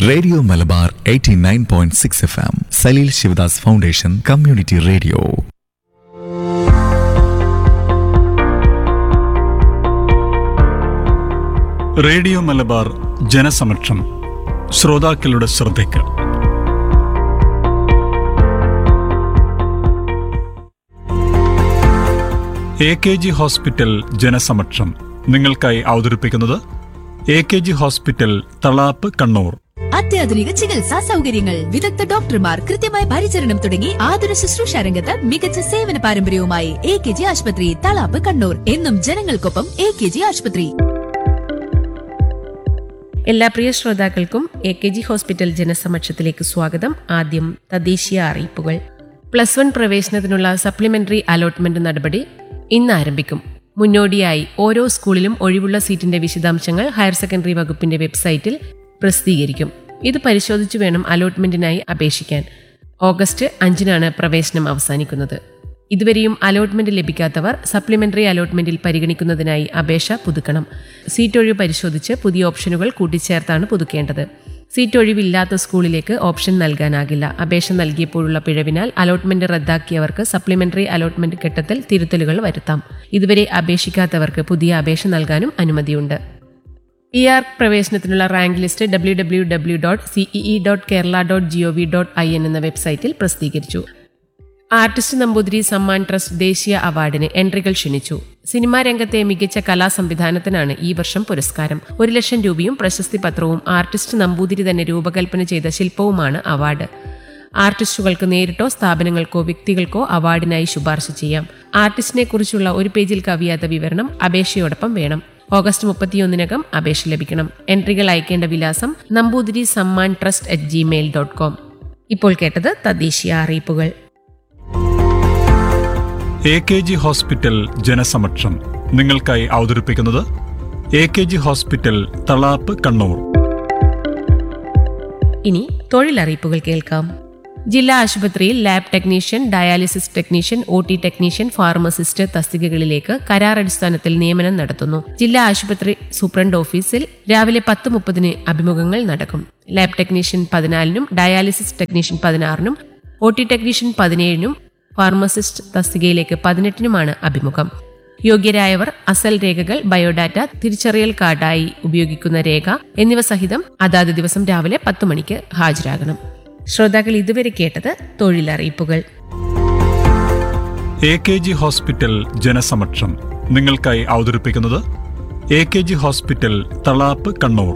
radio Malabar 89.6 point six F M Saleel Sivadas foundation community radio radio Malabar ജനസമക്ഷം ശ്രോതാക്കളുടെ ശ്രദ്ധയ്ക്ക് എ കെ ജി ഹോസ്പിറ്റൽ ജനസമക്ഷം നിങ്ങൾക്കായി അവതരിപ്പിക്കുന്നത് A K G hospital Thalap Kannur അത്യാധുനിക ചികിത്സാ സൗകര്യങ്ങൾ വിദഗ്ധ ഡോക്ടർമാർ കൃത്യമായ പരിചരണം തുടങ്ങി ആതുര ശുശ്രൂഷ രംഗത്ത് മികച്ച സേവന പാരമ്പര്യവുമായി എ കെ ജി ആശുപത്രി തളാപ്പ് കണ്ണൂർ എന്നും ജനങ്ങൾക്കൊപ്പം എ കെ ജി ആശുപത്രി എല്ലാ പ്രിയ ശ്രോതാക്കൾക്കും എ കെ ജി ഹോസ്പിറ്റൽ ജനസമക്ഷത്തിലേക്ക് സ്വാഗതം ആദ്യം തദ്ദേശീയ അറിയിപ്പുകൾ പ്ലസ് വൺ പ്രവേശനത്തിനുള്ള സപ്ലിമെന്ററി അലോട്ട്മെന്റ് നടപടി ഇന്ന് ആരംഭിക്കും മുന്നോടിയായി ഓരോ സ്കൂളിലും ഒഴിവുള്ള സീറ്റിന്റെ വിശദാംശങ്ങൾ ഹയർ സെക്കൻഡറി വകുപ്പിന്റെ വെബ്സൈറ്റിൽ പ്രസിദ്ധീകരിക്കും ഇത് പരിശോധിച്ചു വേണം അലോട്ട്മെന്റിനായി അപേക്ഷിക്കാൻ ഓഗസ്റ്റ് അഞ്ചിനാണ് പ്രവേശനം അവസാനിക്കുന്നത് ഇതുവരെയും അലോട്ട്മെന്റ് ലഭിക്കാത്തവർ സപ്ലിമെന്ററി അലോട്ട്മെന്റിൽ പരിഗണിക്കുന്നതിനായി അപേക്ഷ പുതുക്കണം സീറ്റ് ഒഴിവ് പരിശോധിച്ച് പുതിയ ഓപ്ഷനുകൾ കൂട്ടിച്ചേർത്താണ് പുതുക്കേണ്ടത് സീറ്റ് ഒഴിവില്ലാത്ത സ്കൂളിലേക്ക് ഓപ്ഷൻ നൽകാനാകില്ല അപേക്ഷ നൽകിയപ്പോഴുള്ള പിഴവിനാൽ അലോട്ട്മെന്റ് റദ്ദാക്കിയവർക്ക് സപ്ലിമെന്ററി അലോട്ട്മെന്റ് ഘട്ടത്തിൽ തിരുത്തലുകൾ വരുത്താം ഇതുവരെ അപേക്ഷിക്കാത്തവർക്ക് പുതിയ അപേക്ഷ നൽകാനും അനുമതിയുണ്ട് പി ആർ പ്രവേശനത്തിനുള്ള rank list W W W dot CEE dot Kerala dot G O V dot I N എന്ന വെബ്സൈറ്റിൽ പ്രസിദ്ധീകരിച്ചു ആർട്ടിസ്റ്റ് നമ്പൂതിരി സമ്മാൻ ട്രസ്റ്റ് ദേശീയ അവാർഡിന് എൻട്രികൾ ക്ഷണിച്ചു സിനിമാ രംഗത്തെ മികച്ച കലാ സംവിധാനത്തിനാണ് ഈ വർഷം പുരസ്കാരം ഒരു ലക്ഷം രൂപയും പ്രശസ്തി പത്രവും ആർട്ടിസ്റ്റ് നമ്പൂതിരി തന്നെ രൂപകൽപ്പന ചെയ്ത ശില്പവുമാണ് അവാർഡ് ആർട്ടിസ്റ്റുകൾക്ക് നേരിട്ടോ സ്ഥാപനങ്ങൾക്കോ വ്യക്തികൾക്കോ അവാർഡിനായി ശുപാർശ ചെയ്യാം ആർട്ടിസ്റ്റിനെ കുറിച്ചുള്ള ഒരു പേജിൽ കവിയാത്ത വിവരണം അപേക്ഷയോടൊപ്പം വേണം ഓഗസ്റ്റ് മുപ്പത്തിയൊന്നിനകം അപേക്ഷ ലഭിക്കണം എൻട്രികൾ അയക്കേണ്ട വിലാസം Namboothiri Samman trust at gmail dot com ഇപ്പോൾ കേട്ടത് തദ്ദേശീയ അറിയിപ്പുകൾ എ കെ ജി ഹോസ്പിറ്റൽ ജനസമക്ഷം നിങ്ങൾക്കായി അവതരിപ്പിക്കുന്നത് A K G hospital Thalap Kannur ഇനി തൊഴിലറിയിപ്പുകൾ കേൾക്കാം ജില്ലാ ആശുപത്രിയിൽ lab technician dialysis technician O T technician pharmacist തസ്തികകളിലേക്ക് കരാർ അടിസ്ഥാനത്തിൽ നിയമനം നടത്തുന്നു ജില്ലാ ആശുപത്രി സൂപ്രണ്ട് ഓഫീസിൽ രാവിലെ പത്ത് മുപ്പതിന് അഭിമുഖങ്ങൾ നടക്കും ലാബ് ടെക്നീഷ്യൻ പതിനാലിനും ഡയാലിസിസ് ടെക്നീഷ്യൻ പതിനാറിനും ഒ ടി ടെക്നീഷ്യൻ പതിനേഴിനും ഫാർമസിസ്റ്റ് തസ്തികയിലേക്ക് പതിനെട്ടിനുമാണ് അഭിമുഖം യോഗ്യരായവർ അസൽ രേഖകൾ ബയോഡാറ്റ തിരിച്ചറിയൽ കാർഡായി ഉപയോഗിക്കുന്ന രേഖ എന്നിവ സഹിതം അതാത് ദിവസം രാവിലെ പത്ത് മണിക്ക് ഹാജരാകണം ശ്രോതാക്കൾ ഇതുവരെ കേട്ടത് തൊഴിലറിയിപ്പുകൾ എ കെ ജി ഹോസ്പിറ്റൽ ജനസമക്ഷം നിങ്ങൾക്കായി അവതരിപ്പിക്കുന്നത് A K G hospital Thalap Kannur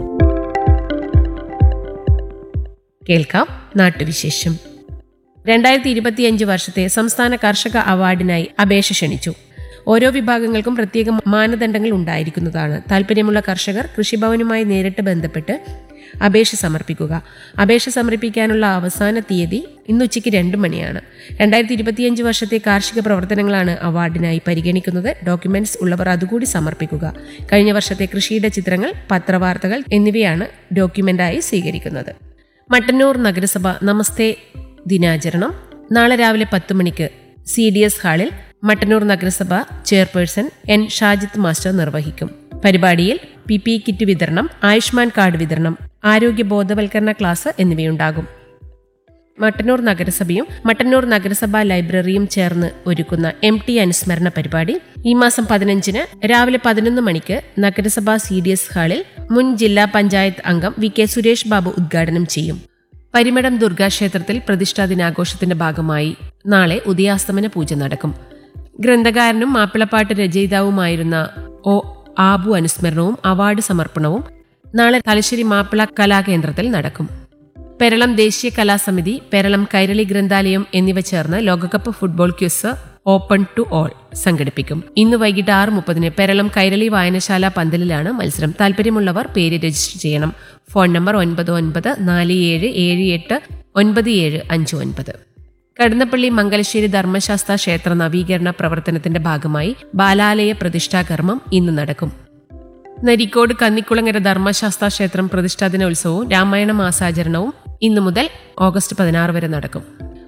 കേൾക്കാം നാട്ടുവിശേഷം രണ്ടായിരത്തി ഇരുപത്തിയഞ്ച് വർഷത്തെ സംസ്ഥാന കർഷക അവാർഡിനായി അപേക്ഷ ക്ഷണിച്ചു ഓരോ വിഭാഗങ്ങൾക്കും പ്രത്യേക മാനദണ്ഡങ്ങൾ ഉണ്ടായിരിക്കുന്നതാണ് താല്പര്യമുള്ള കർഷകർ കൃഷിഭവനുമായി നേരിട്ട് ബന്ധപ്പെട്ട് അപേക്ഷ സമർപ്പിക്കുക അപേക്ഷ സമർപ്പിക്കാനുള്ള അവസാന തീയതി ഇന്ന് ഉച്ചയ്ക്ക് രണ്ട് മണിയാണ് രണ്ടായിരത്തി ഇരുപത്തിയഞ്ച് വർഷത്തെ കാർഷിക പ്രവർത്തനങ്ങളാണ് അവാർഡിനായി പരിഗണിക്കുന്നത് ഡോക്യുമെന്റ്സ് ഉള്ളവർ അതുകൂടി സമർപ്പിക്കുക കഴിഞ്ഞ വർഷത്തെ കൃഷിയുടെ ചിത്രങ്ങൾ പത്രവാർത്തകൾ എന്നിവയാണ് ഡോക്യുമെന്റായി സ്വീകരിക്കുന്നത് മട്ടന്നൂർ നഗരസഭ നമസ്തേ ദിനാചരണം നാളെ രാവിലെ പത്ത് മണിക്ക് സി ഡി എസ് ഹാളിൽ മട്ടന്നൂർ നഗരസഭ ചെയർപേഴ്സൺ എൻ ഷാജിത്ത് മാസ്റ്റർ നിർവഹിക്കും പരിപാടിയിൽ പി പി കിറ്റ് വിതരണം ആയുഷ്മാൻ കാർഡ് വിതരണം ആരോഗ്യ ബോധവൽക്കരണ ക്ലാസ് എന്നിവയുണ്ടാകും മട്ടന്നൂർ നഗരസഭയും മട്ടന്നൂർ നഗരസഭാ ലൈബ്രറിയും ചേർന്ന് ഒരുക്കുന്ന എം ടി അനുസ്മരണ പരിപാടി ഈ മാസം പതിനഞ്ചിന് രാവിലെ പതിനൊന്ന് മണിക്ക് നഗരസഭാ സി ഡി എസ് ഹാളിൽ മുൻ ജില്ലാ പഞ്ചായത്ത് അംഗം വി കെ സുരേഷ് ബാബു ഉദ്ഘാടനം ചെയ്യും പരിമടം ദുർഗാക്ഷേത്രത്തിൽ പ്രതിഷ്ഠാ ദിനാഘോഷത്തിന്റെ ഭാഗമായി നാളെ ഉദയാസ്തമന പൂജ നടക്കും ഗ്രന്ഥകാരനും മാപ്പിളപ്പാട്ട് രചയിതാവുമായിരുന്ന ഒ ആബു അനുസ്മരണവും അവാർഡ് സമർപ്പണവും നാളെ തലശ്ശേരി മാപ്പിള കലാകേന്ദ്രത്തിൽ നടക്കും പെരളം ദേശീയ കലാസമിതി പെരളം കൈരളി ഗ്രന്ഥാലയം എന്നിവ ചേർന്ന് ലോകകപ്പ് football quiz open to all സംഘടിപ്പിക്കും ഇന്ന് വൈകിട്ട് ആറ് മുപ്പതിന് പെരളം കൈരളി വായനശാല പന്തലിലാണ് മത്സരം താല്പര്യമുള്ളവർ പേര് രജിസ്റ്റർ ചെയ്യണം ഫോൺ നമ്പർ ഒൻപത് ഒൻപത് നാല് ഏഴ് ഏഴ് എട്ട് ഒൻപത് ഏഴ് അഞ്ച് ഒൻപത് കടന്നപ്പള്ളി മംഗലശ്ശേരി ധർമ്മശാസ്ത്ര ക്ഷേത്ര നവീകരണ പ്രവർത്തനത്തിന്റെ ഭാഗമായി ബാലാലയ പ്രതിഷ്ഠാകർമ്മം ഇന്ന് നടക്കും നരിക്കോട് കന്നിക്കുളങ്ങര ധർമ്മശാസ്ത്ര ക്ഷേത്രം പ്രതിഷ്ഠാദിന ഉത്സവവും രാമായണ മാസാചരണവും ഇന്നു മുതൽ ഓഗസ്റ്റ് പതിനാറ് വരെ നടക്കും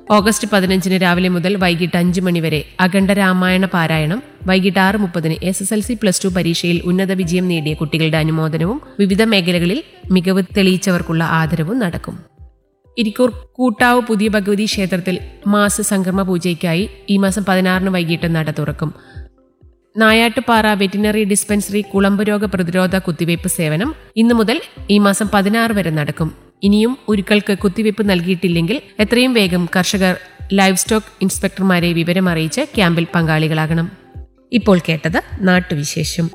ഓഗസ്റ്റ് പതിനഞ്ചിന് രാവിലെ മുതൽ വൈകിട്ട് അഞ്ച് മണിവരെ അഖണ്ഡ രാമായണ പാരായണം വൈകിട്ട് ആറ് മുപ്പതിന് S S L C plus two പരീക്ഷയിൽ ഉന്നത വിജയം നേടിയ കുട്ടികളുടെ അനുമോദനവും വിവിധ മേഖലകളിൽ മികവ് തെളിയിച്ചവർക്കുള്ള ആദരവും നടക്കും ഇരിക്കൂർ കൂട്ടാവ് പുതിയ ഭഗവതി ക്ഷേത്രത്തിൽ മാസ സംക്രമ പൂജയ്ക്കായി ഈ മാസം പതിനാറിന് വൈകിട്ട് നട തുറക്കും നായാട്ടുപാറ വെറ്റിനറി ഡിസ്പെൻസറി കുളമ്പ് രോഗ പ്രതിരോധ കുത്തിവയ്പ് സേവനം ഇന്നു മുതൽ ഈ മാസം പതിനാറ് വരെ നടക്കും ഇനിയും ഉരുക്കൾക്ക് കുത്തിവയ്പ് നൽകിയിട്ടില്ലെങ്കിൽ എത്രയും വേഗം കർഷകർ ലൈവ് സ്റ്റോക്ക് ഇൻസ്പെക്ടർമാരെ വിവരം അറിയിച്ച് ക്യാമ്പിൽ പങ്കാളികളാകണം ഇപ്പോൾ കേട്ടത് നാട്ടുവിശേഷം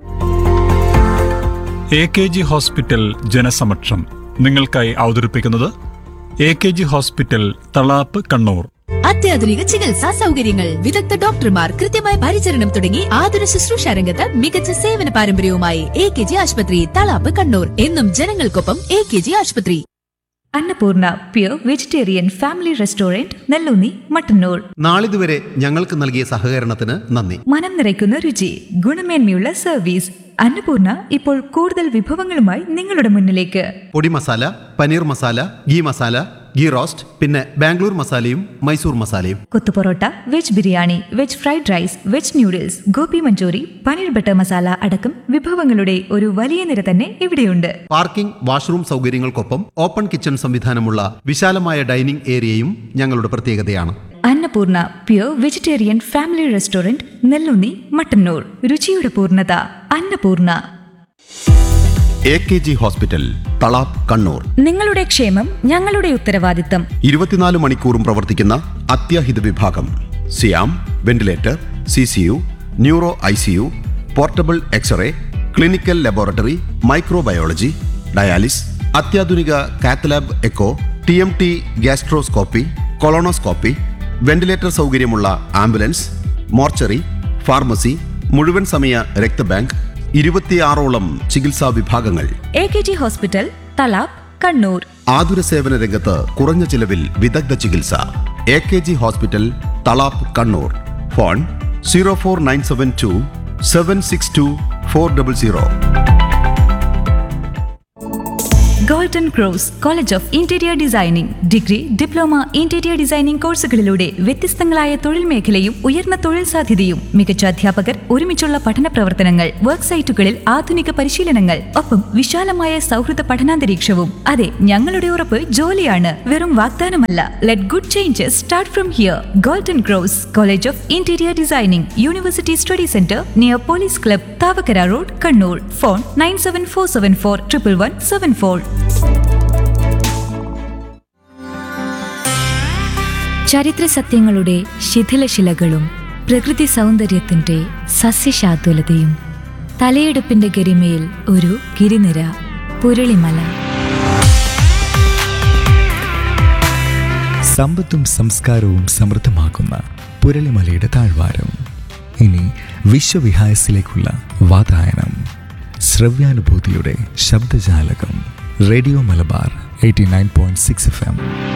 എ കെ ജി ഹോസ്പിറ്റൽ ജനസമക്ഷം നിങ്ങൾക്കായി അവതരിപ്പിക്കുന്നത് A K G hospital Thalap Kannur അത്യാധുനിക ചികിത്സാ സൗകര്യങ്ങൾ വിദഗ്ധ ഡോക്ടർമാർ കൃത്യമായ പരിചരണം തുടങ്ങി ആതുര ശുശ്രൂഷ രംഗത്ത് മികച്ച സേവന പാരമ്പര്യവുമായി എ കെ ജി ആശുപത്രി തളാപ്പ് കണ്ണൂർ എന്നും ജനങ്ങൾക്കൊപ്പം എ കെ ജി ആശുപത്രി Annapoorna pure vegetarian family restaurant Nelloonni Mattannur നാളിതുവരെ ഞങ്ങൾക്ക് നൽകിയ സഹകരണത്തിന് നന്ദി മനം നിറയ്ക്കുന്ന രുചി ഗുണമേന്മയുള്ള സർവീസ് അന്നപൂർണ ഇപ്പോൾ കൂടുതൽ വിഭവങ്ങളുമായി നിങ്ങളുടെ മുന്നിലേക്ക് പൊടി മസാല പനീർ മസാല ഗീ മസാല ഗീ റോസ്റ്റ് പിന്നെ ബാംഗ്ലൂർ മസാലയും മൈസൂർ മസാലയും kothu porotta veg biryani veg fried rice veg noodles gobi manchurian paneer butter masala അടക്കം വിഭവങ്ങളുടെ ഒരു വലിയ നിര തന്നെ ഇവിടെയുണ്ട് പാർക്കിംഗ് വാഷ്റൂം സൗകര്യങ്ങൾക്കൊപ്പം ഓപ്പൺ കിച്ചൺ സംവിധാനമുള്ള വിശാലമായ ഡൈനിംഗ് ഏരിയയും ഞങ്ങളുടെ പ്രത്യേകതയാണ് Annapoorna pure vegetarian family restaurant Nelloonni Mattannur രുചിയുടെ പൂർണ്ണത Annapoorna A K G hospital Thalap Kannur നിങ്ങളുടെ ക്ഷേമം ഞങ്ങളുടെ ഉത്തരവാദിത്തം ഇരുപത്തിനാല് മണിക്കൂറും പ്രവർത്തിക്കുന്ന അത്യാഹിത വിഭാഗം സിയാം ventilator C C U neuro I C U portable x-ray clinical laboratory microbiology dialysis അത്യാധുനിക cath lab echo T M T gastroscopy colonoscopy ventilator സൗകര്യമുള്ള ആംബുലൻസ് മോർച്ചറി ഫാർമസി മുഴുവൻ സമയ രക്തബാങ്ക് ഇരുപത്തിയാറോളം ചികിത്സാ വിഭാഗങ്ങൾ A K G hospital Thalap Kannur ആതുര സേവന രംഗത്ത് കുറഞ്ഞ ചിലവിൽ വിദഗ്ധ ചികിത്സ A K G hospital Thalap Kannur phone zero four nine seven two seven six two four double zero golden cross college of interior designing degree diploma interior designing കോഴ്സുകളിലൂടെ വ്യത്യസ്തങ്ങളായ തൊഴിൽ മേഖലയും ഉയർന്ന തൊഴിൽ സാധ്യതയും മികച്ച അധ്യാപകർ ഒരുമിച്ചുള്ള പഠന പ്രവർത്തനങ്ങൾ വർക്ക് സൈറ്റുകളിൽ ആധുനിക പരിശീലനങ്ങൾ ഒപ്പം വിശാലമായ സൗഹൃദ പഠനാന്തരീക്ഷവും അതെ ഞങ്ങളുടെ ഉറപ്പ് ജോലിയാണ് വെറും വാഗ്ദാനമല്ല let good changes start from here golden cross college of interior designing university study centre near police club Thavakkara road Kannur phone nine seven four seven four triple one seven four ചരിത്ര സത്യങ്ങളുടെ ശിഥിലശിലകളും പ്രകൃതി സൗന്ദര്യത്തിന്റെ സസ്യശാതുലതയും തലയെടുപ്പിന്റെ ഗരിമയിൽ ഒരു ഗിരിനിര പുരളിമല സമ്പത്തും സംസ്കാരവും സമൃദ്ധമാക്കുന്ന പുരളിമലയുടെ താഴ്വാരം ഇനി വിശ്വവിഹായസിലേക്കുള്ള വാതായനം ശ്രവ്യാനുഭൂതിയുടെ ശബ്ദജാലകം radio Malabar eighty nine point six F M